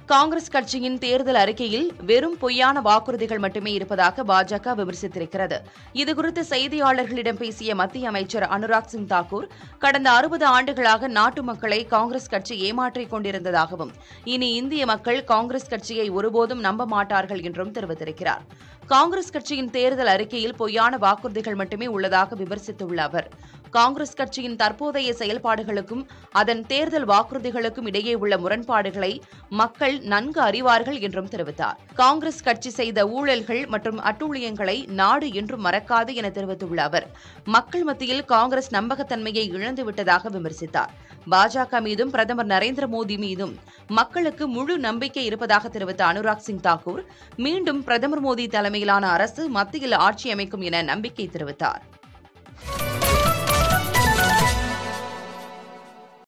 காங்கிரஸ் கட்சியின் தேர்தல் அறிக்கையில் வெறும் பொய்யான வாக்குறுதிகள் மட்டுமே இருப்பதாக பாஜக விமர்சித்திருக்கிறது இதுகுறித்து செய்தியாளர்களிடம் பேசிய மத்திய அமைச்சர் அனுராக் சிங் தாக்கூர் கடந்த அறுபது ஆண்டுகளாக நாட்டு மக்களை காங்கிரஸ் கட்சி ஏமாற்றிக் கொண்டிருந்ததாகவும் இனி இந்திய மக்கள் காங்கிரஸ் கட்சியை ஒருபோதும் நம்ப மாட்டார்கள் என்றும் தெரிவித்திருக்கிறார் காங்கிரஸ் கட்சியின் தேர்தல் அறிக்கையில் பொய்யான வாக்குறுதிகள் மட்டுமே உள்ளதாக விமர்சித்துள்ள அவர் காங்கிரஸ் கட்சியின் தற்போதைய செயல்பாடுகளுக்கும் அதன் தேர்தல் வாக்குறுதிகளுக்கும் இடையே உள்ள முரண்பாடுகளை மக்கள் நன்கு அறிவார்கள் என்றும் தெரிவித்தார் காங்கிரஸ் கட்சி செய்த ஊழல்கள் மற்றும் அட்டூழியங்களை நாடு என்றும் மறக்காது என தெரிவித்துள்ள அவர் மக்கள் மத்தியில் காங்கிரஸ் நம்பகத்தன்மையை இழந்துவிட்டதாக விமர்சித்தார் பாஜக மீதும் பிரதமர் நரேந்திர மோடி மீதும் மக்களுக்கு முழு நம்பிக்கை இருப்பதாக தெரிவித்த அனுராக் சிங் தாக்கூர் மீண்டும் பிரதமர் மோடி தலைமையிலான அரசு மத்தியில் ஆட்சி அமைக்கும் என நம்பிக்கை தெரிவித்தார்